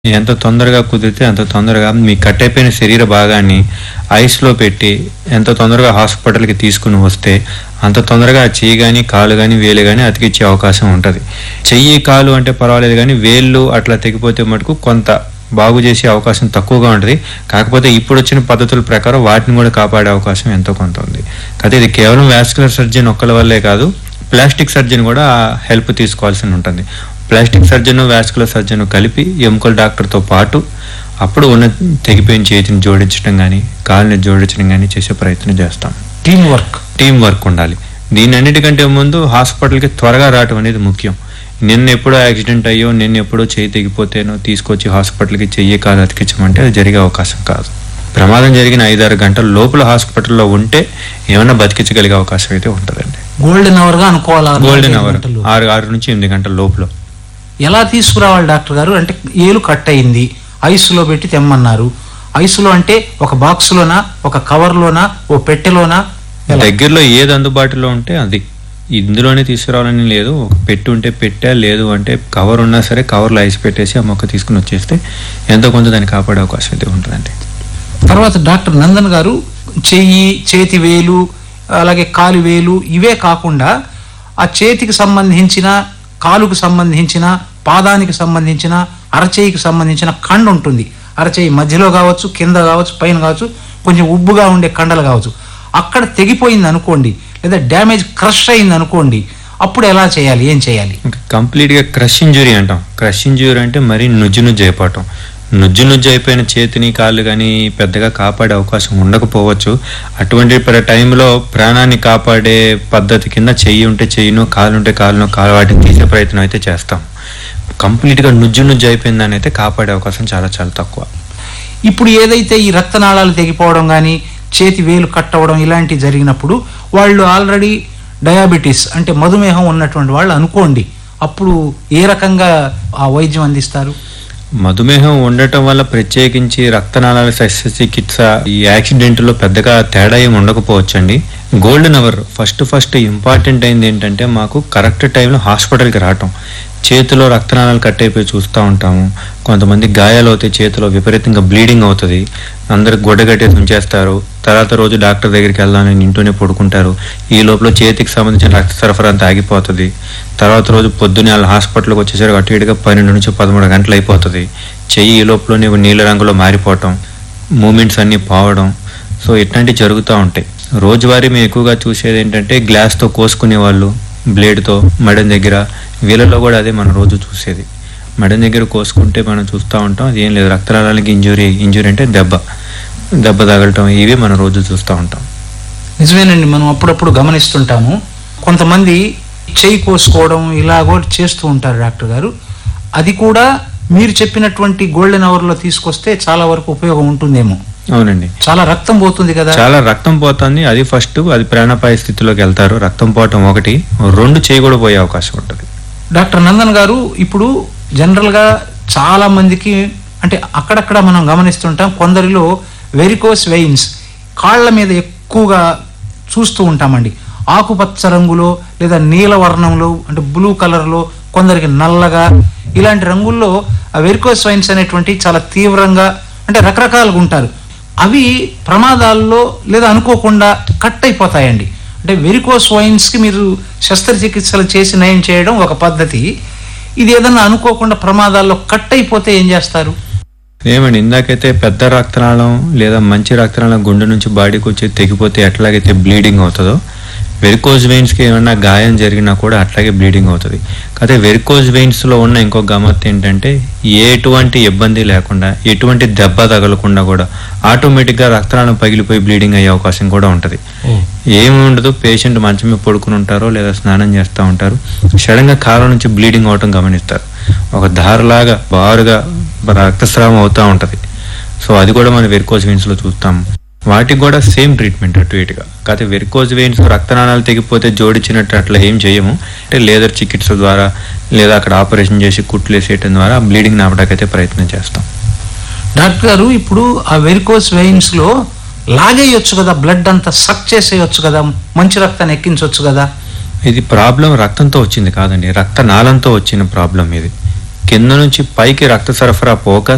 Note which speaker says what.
Speaker 1: ఎంత తొందరగా కుదిరితే అంత తొందరగా మీ కట్ అయిపోయిన శరీర భాగాన్ని ఐస్లో పెట్టి ఎంత తొందరగా హాస్పిటల్కి తీసుకుని వస్తే అంత తొందరగా ఆ చెయ్యి కానీ కాలు కానీ వేలు కానీ అతికిచ్చే అవకాశం ఉంటుంది చెయ్యి కాలు అంటే పర్వాలేదు కానీ వేళ్ళు అట్లా తెగిపోతే మటుకు కొంత బాగు చేసే అవకాశం తక్కువగా ఉంటుంది కాకపోతే ఇప్పుడు వచ్చిన పద్ధతుల ప్రకారం వాటిని కూడా కాపాడే అవకాశం ఎంతో కొంత ఉంది కాకపోతే ఇది కేవలం వాస్కులర్ సర్జన్ ఒక్కల వల్లే కాదు ప్లాస్టిక్ సర్జన్ కూడా హెల్ప్ తీసుకోవాల్సి ఉంటుంది ప్లాస్టిక్ సర్జన్ వాస్కులర్ సర్జన్ కలిపి ఎముకల డాక్టర్తో పాటు అప్పుడు ఉన్న తెగిపోయిన చేతిని జోడించడం కానీ కాలుని జోడించడం కానీ చేసే ప్రయత్నం చేస్తాం
Speaker 2: టీం వర్క్
Speaker 1: టీం వర్క్ ఉండాలి దీని అన్నిటికంటే ముందు హాస్పిటల్కి త్వరగా రావటం అనేది ముఖ్యం నిన్న ఎప్పుడో యాక్సిడెంట్ అయ్యో నిన్న ఎప్పుడో చేయి తెగిపోతేనో తీసుకొచ్చి హాస్పిటల్కి చెయ్యి కాలు అతికించమంటే అది జరిగే అవకాశం కాదు ప్రమాదం జరిగిన ఐదారు గంటల లోపల హాస్పిటల్లో ఉంటే ఏమైనా బతికించగలిగే అవకాశం అయితే ఉంటుందండి
Speaker 2: గోల్డెన్ అవర్ గా అనుకోవాలా
Speaker 1: గోల్డెన్
Speaker 2: నాలుగైదు
Speaker 1: అవర్
Speaker 2: గంటలు.
Speaker 1: ఆరు ఆరు నుంచి ఎనిమిది గంటల లోపల
Speaker 2: ఎలా తీసుకురావాలి డాక్టర్ గారు అంటే ఏలు కట్ అయింది ఐసులో పెట్టి తెమ్మన్నారు ఐసులో అంటే ఒక బాక్స్ లోనా ఒక కవర్ లోనా ఓ పెట్టెలోనా ఎలా?
Speaker 1: దగ్గరలో ఏది అందుబాటులో ఉంటే అది ఇందులోనే తీసుకురావాలని లేదు ఒక పెట్టి ఉంటే పెట్టా లేదు అంటే కవర్ ఉన్నా సరే కవర్లో ఐస్ పెట్టేసి ఆ మొక్క తీసుకుని వచ్చేస్తే ఎంతో కొంత దాన్ని కాపాడే అవకాశం అయితే ఉంటుందండి
Speaker 2: తర్వాత డాక్టర్ నందన్ గారు చెయ్యి చేతి వేలు అలాగే కాలు వేలు ఇవే కాకుండా ఆ చేతికి సంబంధించిన కాలుకు సంబంధించిన పాదానికి సంబంధించిన అరచేయికి సంబంధించిన కండ ఉంటుంది అరచేయి మధ్యలో కావచ్చు కింద కావచ్చు పైన కావచ్చు కొంచెం ఉబ్బుగా ఉండే కండలు కావచ్చు అక్కడ తెగిపోయింది అనుకోండి లేదా డ్యామేజ్ క్రష్ అయింది అనుకోండి అప్పుడు ఎలా చేయాలి ఏం చేయాలి
Speaker 1: ఇంకా కంప్లీట్గా క్రష్ ఇంజురీ అంటాం క్రష్ ఇంజురీ అంటే మరీ నుజ్జు నుజ్జు అయిపోవటం నుజ్జు నుజ్జు అయిపోయిన చేతిని కాళ్ళు కానీ పెద్దగా కాపాడే అవకాశం ఉండకపోవచ్చు అటువంటి ప్ర- టైంలో ప్రాణాన్ని కాపాడే పద్ధతి కింద చెయ్యి ఉంటే చెయ్యిను కాలు ఉంటే కాలును కాలు వాటిని తీసే ప్రయత్నం అయితే చేస్తాం కంప్లీట్గా నుజ్జు నుజ్జు అయిపోయిందని అయితే కాపాడే అవకాశం చాలా చాలా తక్కువ
Speaker 2: ఇప్పుడు ఏదైతే ఈ రక్తనాళాలు తెగిపోవడం కానీ చేతి వేలు కట్ అవ్వడం ఇలాంటివి జరిగినప్పుడు వాళ్ళు ఆల్రెడీ డయాబెటీస్ అంటే మధుమేహం ఉన్నటువంటి వాళ్ళు అనుకోండి అప్పుడు ఏ రకంగా ఆ వైద్యం అందిస్తారు
Speaker 1: మధుమేహం ఉండటం వల్ల ప్రత్యేకించి రక్తనాళాల శస్త్రచికిత్స ఈ యాక్సిడెంట్లో పెద్దగా తేడా ఏమి ఉండకపోవచ్చండి golden hour first first important అయింది ఏంటంటే మాకు కరెక్ట్ టైంలో హాస్పిటల్కి రావటం చేతిలో రక్తనాళాలు కట్ అయిపోయి చూస్తూ ఉంటాము కొంతమంది గాయాలు అవుతాయి చేతిలో విపరీతంగా బ్లీడింగ్ అవుతుంది అందరికి గొడ్డ కట్టేసి ఉంచేస్తారు తర్వాత రోజు డాక్టర్ దగ్గరికి వెళ్దామని ఇంట్లోనే పడుకుంటారు ఈ లోపల చేతికి సంబంధించిన రక్త సరఫరా అంతా ఆగిపోతుంది తర్వాత రోజు పొద్దున్నే వాళ్ళ హాస్పిటల్కి వచ్చేసరికి అటు ఇటుగా పన్నెండు నుంచి పదమూడు గంటలు అయిపోతుంది చెయ్యి ఈ లోపలనే నీళ్ళ రంగులో మారిపోవటం మూమెంట్స్ అన్నీ పోవడం సో ఇట్లాంటివి జరుగుతూ ఉంటాయి రోజువారీ మేము ఎక్కువగా చూసేది ఏంటంటే గ్లాస్తో కోసుకునే వాళ్ళు బ్లేడ్తో మెడన్ దగ్గర వీళ్ళలో కూడా అదే మనం రోజు చూసేది మెడన్ దగ్గర కోసుకుంటే మనం చూస్తూ ఉంటాం అది ఏం లేదు రక్తనాళాలకి ఇంజురీ ఇంజురీ అంటే దెబ్బ దెబ్బ తగలటం ఇవి మనం రోజు చూస్తూ ఉంటాం
Speaker 2: నిజమేనండి మనం అప్పుడప్పుడు గమనిస్తుంటాము కొంతమంది చేయి కోసుకోవడం ఇలా కూడా చేస్తూ ఉంటారు డాక్టర్ గారు అది కూడా మీరు చెప్పినటువంటి గోల్డెన్ అవర్లో తీసుకొస్తే చాలా వరకు ఉపయోగం ఉంటుందేమో
Speaker 1: అవునండి
Speaker 2: చాలా రక్తం పోతుంది కదా
Speaker 1: చాలా రక్తం పోతుంది అది ఫస్ట్ అది ప్రాణాపాయ స్థితిలోకి వెళ్తారు రక్తం పోవటం ఒకటి రెండు చేయి కూడా పోయే అవకాశం ఉంటుంది
Speaker 2: డాక్టర్ నందన్ గారు ఇప్పుడు జనరల్గా చాలా మందికి అంటే అక్కడక్కడ మనం గమనిస్తుంటాం కొందరిలో వెరికోస్ వెయిన్స్ కాళ్ళ మీద ఎక్కువగా చూస్తూ ఉంటామండి ఆకుపచ్చ రంగులో లేదా నీల వర్ణంలో అంటే బ్లూ కలర్లో కొందరికి నల్లగా ఇలాంటి రంగుల్లో ఆ వెరికోస్ వైన్స్ అనేటువంటి చాలా తీవ్రంగా అంటే రకరకాలుగా ఉంటారు అవి ప్రమాదాల్లో లేదా అనుకోకుండా కట్ అయిపోతాయండి అంటే వెరికోస్ వైన్స్కి మీరు శస్త్రచికిత్సలు చేసి నయం చేయడం ఒక పద్ధతి ఇది ఏదన్నా అనుకోకుండా ప్రమాదాల్లో కట్ అయిపోతే ఏం చేస్తారు
Speaker 1: ఏమండి ఇందాకైతే పెద్ద రక్తనాళం లేదా మంచి రక్తనాళం గుండె నుంచి బాడీకి వచ్చి తెగిపోతే ఎట్లాగైతే బ్లీడింగ్ అవుతుందో వెరికోజ్ వెయిన్స్కి ఏమన్నా గాయం జరిగినా కూడా అట్లాగే బ్లీడింగ్ అవుతుంది కాకపోతే వెరికోజ్ వెయిన్స్లో ఉన్న ఇంకో గమ్మత్ ఏంటంటే ఎటువంటి ఇబ్బంది లేకుండా ఎటువంటి దెబ్బ తగలకుండా కూడా ఆటోమేటిక్గా రక్తనాళం పగిలిపోయి బ్లీడింగ్ అయ్యే అవకాశం కూడా ఉంటుంది ఏమి ఉండదు పేషెంట్ మంచం మీద పడుకుని ఉంటారో లేదా స్నానం చేస్తూ ఉంటారు సడన్గా కాలం నుంచి బ్లీడింగ్ అవటం గమనిస్తారు ఒక దారిలాగా బారుగా రక్తస్రావం అవుతూ ఉంటుంది సో అది కూడా మనం వెరికోజ్ వెయిన్స్లో చూస్తాము వాటికి కూడా సేమ్ ట్రీట్మెంట్ అటు ఇటుగా కాకపోతే వెరికోజ్ వెయిన్స్ రక్తనాళాలు తెగిపోతే జోడించినట్టు అట్లా ఏం చేయము అంటే లేదర్ చికిత్స ద్వారా లేదా అక్కడ ఆపరేషన్ చేసి కుట్లు వేసేయటం ద్వారా బ్లీడింగ్ నాపడాకైతే ప్రయత్నం చేస్తాం
Speaker 2: డాక్టర్ గారు ఇప్పుడు ఆ వెరికోస్ వెయిన్స్ లో లాగేయొచ్చు కదా బ్లడ్ అంతా సక్ చేసేయొచ్చు కదా మంచి రక్తాన్ని ఎక్కించవచ్చు కదా
Speaker 1: ఇది ప్రాబ్లం రక్తంతో వచ్చింది కాదండి రక్తనాళంతో వచ్చిన ప్రాబ్లం ఇది కింద నుంచి పైకి రక్త సరఫరా పోక